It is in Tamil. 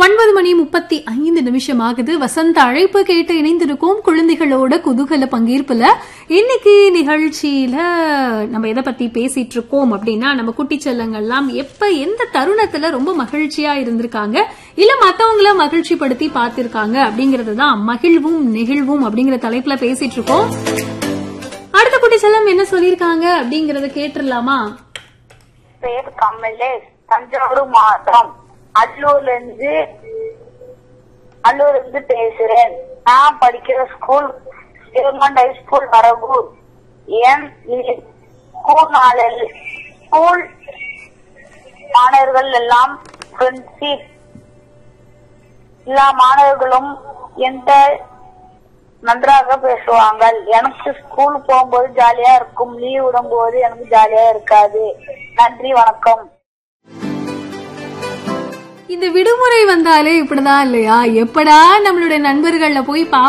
ஒன்பது மணி முப்பத்தி ஐந்து நிமிஷம் ஆகுது வசந்த அழைப்பு கேட்டு இணைந்திருக்கோம் குழந்தைகளோட குதூகல பங்கேற்புல இன்னைக்கு நிகழ்ச்சியில நம்ம எதை பத்தி பேசிட்டு இருக்கோம் அப்படின்னா நம்ம குட்டி செல்லங்கள்லாம் எப்ப எந்த தருணத்துல ரொம்ப மகிழ்ச்சியா இருந்திருக்காங்க இல்ல மத்தவங்கள மகிழ்ச்சி படுத்தி பார்த்திருக்காங்க அப்படிங்கறது தான் மகிழ்வும் நெகிழ்வும் அப்படிங்கிற தலைப்புல பேசிட்டு இருக்கோம் அடுத்த குட்டி செல்லம் என்ன சொல்லியிருக்காங்க அப்படிங்கறத கேட்டுடலாமா பேர் கமலேஷ் தஞ்சாவூர் மாவட்டம் அள்ளூர்ல இருந்து அள்ளூர்ல இருந்து பேசுறேன் நான் படிக்கிற school government high school Varagur என் ஸ்கூல் நாளில் ஸ்கூல் மாணவர்கள் எல்லாம் ஃப்ரெண்ட்ஷிப் எல்லா மாணவர்களும் எந்த நன்றாக பேசுவாங்க எனக்கு ஸ்கூல் போகும்போது ஜாலியா இருக்கும் லீவ் விடும்போது எனக்கு ஜாலியா இருக்காது நன்றி வணக்கம் இந்த விடுமுறை வந்தாலே இப்படிதான் இல்லையா எப்படா நம்மளுடைய நண்பர்கள்ல போய் பா